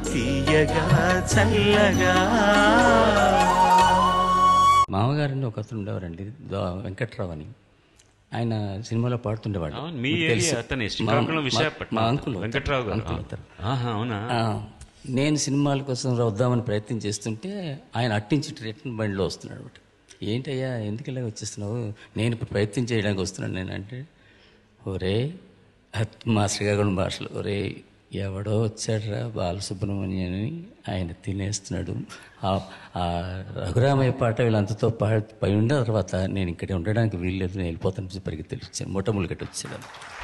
తీయగా చల్లగా మామగారిని ఒక అతను ఉండేవారండి దో- వెంకట్రావు అని ఆయన సినిమాలో పాడుతుండేవాడు అవును, మీ మీకు ఏరియా తెలుసు. అతనే, మా- శ్రీకాకుళం, మా- విశాఖపట్నం. మా అంకుల్ వెంకట్రావు గారు. అంకుల్ అవుతారు. ఆహా, అవునా ఆ, నేను సినిమాల కోసం వద్దామని ప్రయత్నం చేస్తుంటే ఆయన అట్టించి రిటర్న్ బండిలో వస్తున్నాడు అనమాట ఏంటయ్యా ఎందుకు ఇలాగ వచ్చేస్తున్నావు నేను ఇప్పుడు ప్రయత్నం చేయడానికి వస్తున్నాను నేను అంటే ఒరే అత్- మా శ్రీకాకుళం భాషలో ఒరే ఎవడో వచ్చాడురా బాలసుబ్రహ్మణ్యం అని ఆయన తినేస్తున్నాడు ఆ- ఆ రఘురామయ్య పాట వీళ్ళంతతో పా పై ఉన్న తర్వాత నేను ఇక్కడే ఉండడానికి వీల్లేదు నేను వెళ్ళిపోతాను పరిగెత్తి వచ్చాను మొట్టమొదటి కట్టి వచ్చాను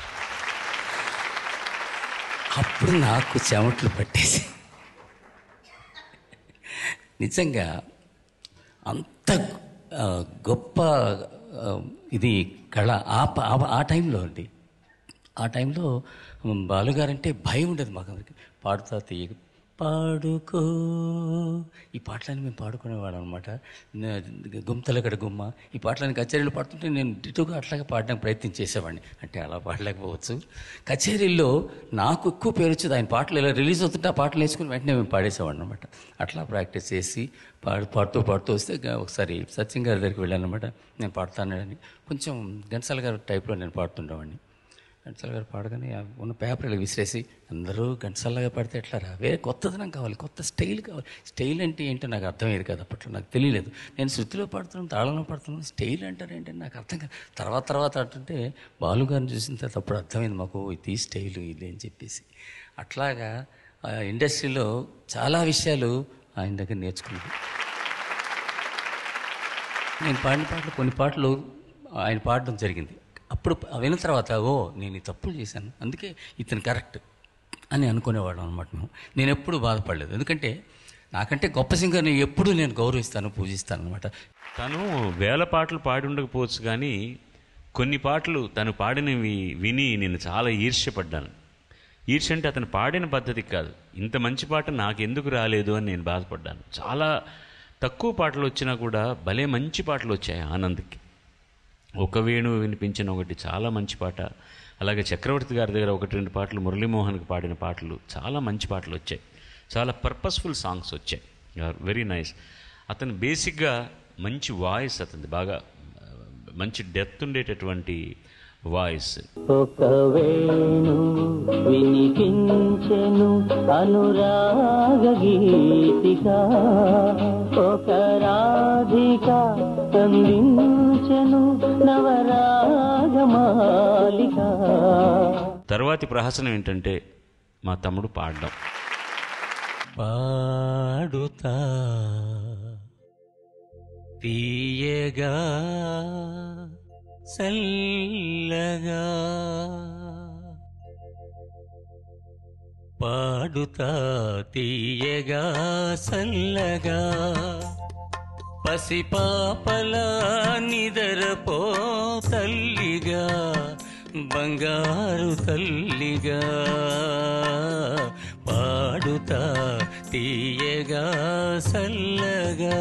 అప్పుడు నాకు చెమట్లు పట్టేసి నిజంగా అంత ఆ, గొప్ప ఆ, ఇది కళ ఆ ప- ఆ- ఆ టైంలో అండి ఆ టైంలో బాలుగారంటే భయం ఉండేది మాకు అందరికి పాడుతా తీయ పాడుకో ఈ పాటలన్నీ మేము పాడుకునేవాళ్ళం అనమాట గుమ్తలకడ గుమ్మ ఈ పాటలన్నీ కచేరీలు పాడుతుంటే నేను డిటుగా అట్లాగే పాడడానికి ప్రయత్నం చేసేవాడిని అంటే అలా పాడలేకపోవచ్చు కచేరీల్లో నాకు ఎక్కువ పేరు వచ్చేది ఆయన పాటలు ఇలా రిలీజ్ అవుతుంటే ఆ పాటలు వేసుకుని వెంటనే మేము పాడేసేవాడిని అనమాట అట్లా ప్రాక్టీస్ చేసి పాడు పాడుతూ పాడుతూ వస్తే గా- ఒకసారి సత్యం గారి దగ్గరికి వెళ్ళాను అనమాట నేను పాడుతానని కొంచెం ఘంటసాల గారి టైప్లో నేను పాడుతుండేవాడిని ఘంటసాల గారు పాడగానే ఆ ఉన్న పేపర్లు విసిరేసి అందరూ ఘంటసాలగా పాడితే ఎట్లా రా వేరే కొత్తదనం కావాలి కొత్త స్టైల్ కావాలి స్టైల్ అంటే ఏంటో నాకు అర్థమయ్యేది కాదు అప్పట్లో నాకు తెలియలేదు నేను శృతిలో పాడుతున్నాను తాళంలో పాడుతున్నాను స్టైల్ అంటారు ఏంటని నాకు అర్థం కాదు తర్వాత తర్వాత అంటుంటే బాలుగారిని చూసిన తర్వాత అప్పుడు అర్థమైంది మాకు ఇది స్టైల్ ఇది అని చెప్పేసి అట్లాగా ఆ ఇండస్ట్రీలో చాలా విషయాలు ఆయన దగ్గర నేర్చుకున్నాను నేను పాడిన పాటలు కొన్ని పాటలు ఆయన పాడడం జరిగింది అప్పుడు విన్న తర్వాత ఓ నేను ఈ తప్పులు చేశాను అందుకే ఇతను కరెక్ట్ అని అనుకునేవాడు అనమాట మేము నేను ఎప్పుడు బాధపడలేదు ఎందుకంటే నాకంటే గొప్ప సింగర్ని ఎప్పుడు నేను గౌరవిస్తాను పూజిస్తాను అనమాట తను వేల పాటలు పాడి ఉండకపోవచ్చు కానీ కొన్ని పాటలు తను పాడినవి విని నేను చాలా ఈర్ష్యపడ్డాను ఈర్ష్య అంటే అతను పాడిన పద్ధతి కాదు ఇంత మంచి పాట నాకు ఎందుకు రాలేదు అని నేను బాధపడ్డాను చాలా తక్కువ పాటలు వచ్చినా కూడా భలే మంచి పాటలు వచ్చాయి ఆనంద్కి ఒక వేణు వినిపించిన ఒకటి చాలా మంచి పాట అలాగే చక్రవర్తి గారి దగ్గర ఒకటి రెండు పాటలు మురళీమోహన్కి పాడిన పాటలు చాలా మంచి పాటలు వచ్చాయి చాలా పర్పస్ఫుల్ సాంగ్స్ వచ్చాయి వెరీ నైస్ అతను బేసిక్గా మంచి వాయిస్ అతనిది బాగా ఆ, మంచి డెప్త్ ఉండేటటువంటి వాయిస్ ఒక వేణు వినిపించెను అనురాగ గీతిక ఒక రాధిక అందించెను నవరాగమాలిక తర్వాతి ప్రహసనం ఏంటంటే మా తమ్ముడు పాడడం పాడుతా తీయగా చల్లగా పాడుతా తీయగా చల్లగా పసిపాపలా నిదరపో తల్లిగా బంగారు తల్లిగా పాడుతా తీయగా సల్లగా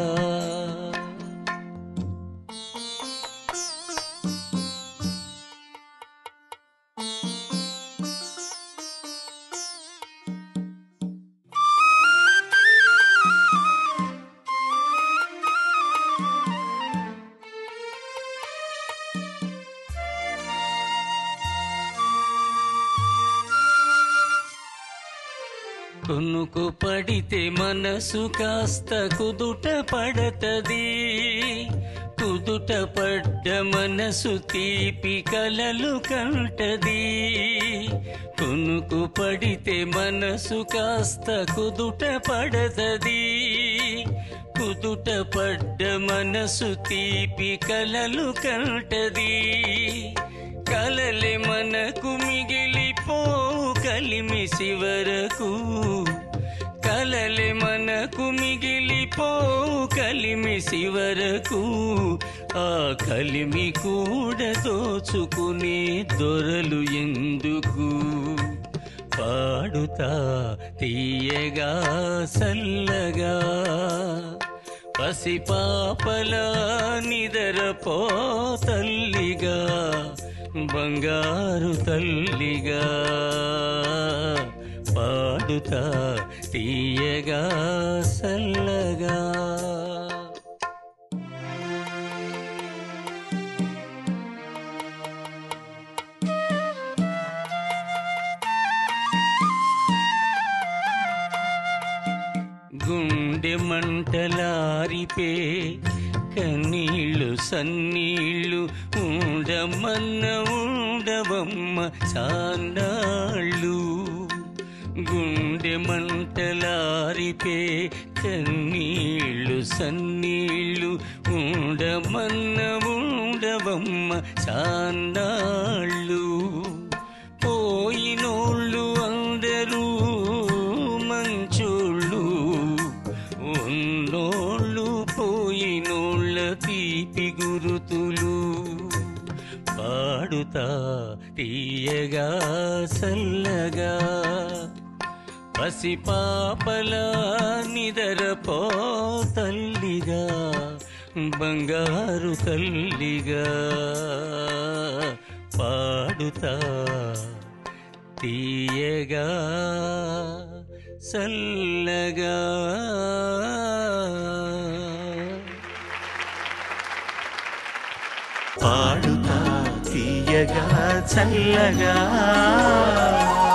కునుకు పడితే మనసు కాస్త కుదుట పడతది కుదుట పడ్డ మనసు తీపి కలలు కంటది కునుకు పడితే మనసు కాస్త కుదుట పడతది కుదుట పడ్డ మనసు తీపి కలలు కంటది కలలే మనకు మిగిలిపోవు కలిమిసి వరకు కలలే మనకు మిగిలిపోవు కలిమిసి వరకు ఆ కలిమి కూడా దోచుకునే దొరలు ఎందుకు పాడుతా తీయగా సల్లగా పసిపాపలా నిదరపో తల్లిగా బంగారు తల్లిగా పాడుతా తీయగా సల్లగా గుండె మంటలారిపే కన్నీళ్ళు సన్నీళ్ళు ఉండమన్న ఉండవమ్మ సాన్నాళ్ళు గుండె మంటలారిపే కన్నీళ్ళు సన్నీళ్ళు ఉండమన్న ఉండవమ్మ సాన్నాళ్ళు పోయినోళ్ళు అందరూ మంచోళ్ళు ఉన్నోళ్ళు పోయినోళ్ళ తీపి గురుతులు పాడుతా తీయగా సల్లగా పసిపాపలా నిదరపో తల్లిగా బంగారు తల్లిగా పాడుతా తీయగా సల్లగా పాడుతా తీయగా చల్లగా